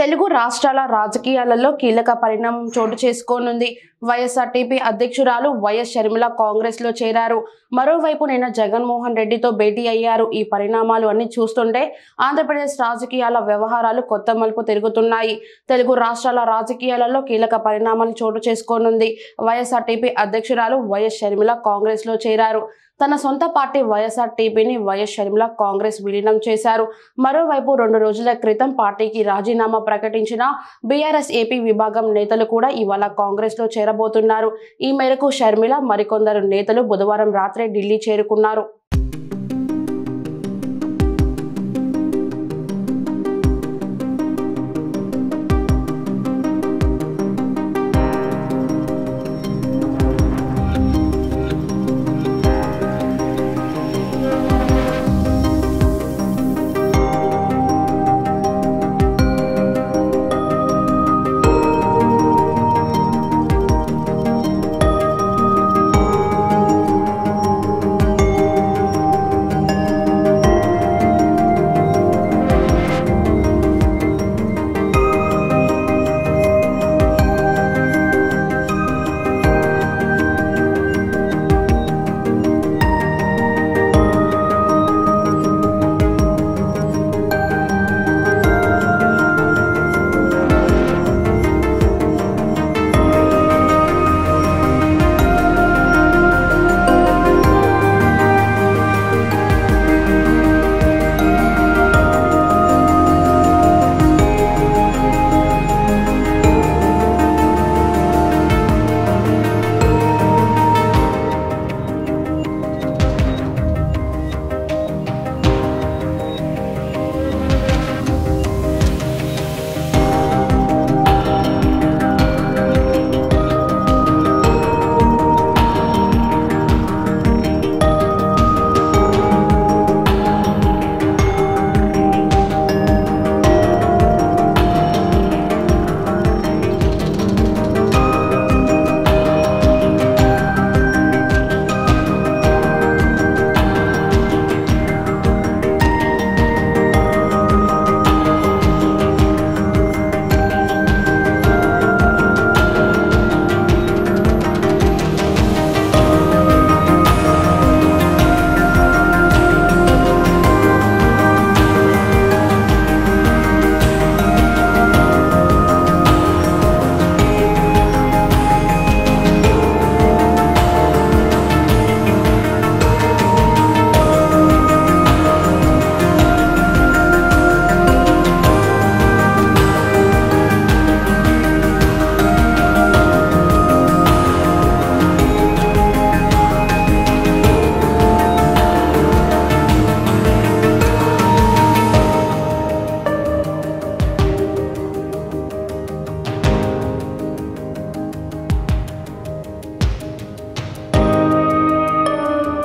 తెలుగు రాష్ట్రాల రాజకీయాలలో కీలక పరిణామం చోటు చేసుకోనుంది వైఎస్ఆర్టీపీ అధ్యక్షురాలు వైఎస్ షర్మిల కాంగ్రెస్ లో చేరారు మరోవైపు నిన్న జగన్మోహన్ రెడ్డితో భేటీ అయ్యారు ఈ పరిణామాలు అన్ని చూస్తుంటే ఆంధ్రప్రదేశ్ రాజకీయాల వ్యవహారాలు కొత్త మలుపు తిరుగుతున్నాయి తెలుగు రాష్ట్రాల రాజకీయాలలో కీలక పరిణామాలు చోటు చేసుకోనుంది వైఎస్ఆర్టీపీ అధ్యక్షురాలు వైఎస్ షర్మిల కాంగ్రెస్ లో చేరారు తన సొంత పార్టీ వైఎస్ఆర్ టీపీని వైఎస్ షర్మిల కాంగ్రెస్ విలీనం చేశారు మరోవైపు రెండు రోజుల క్రితం పార్టీకి రాజీనామా ప్రకటించిన బీఆర్ఎస్ ఏపీ విభాగం నేతలు కూడా ఇవాళ కాంగ్రెస్ లో చేరబోతున్నారు ఈ మేరకు షర్మిల మరికొందరు నేతలు బుధవారం రాత్రే ఢిల్లీ చేరుకున్నారు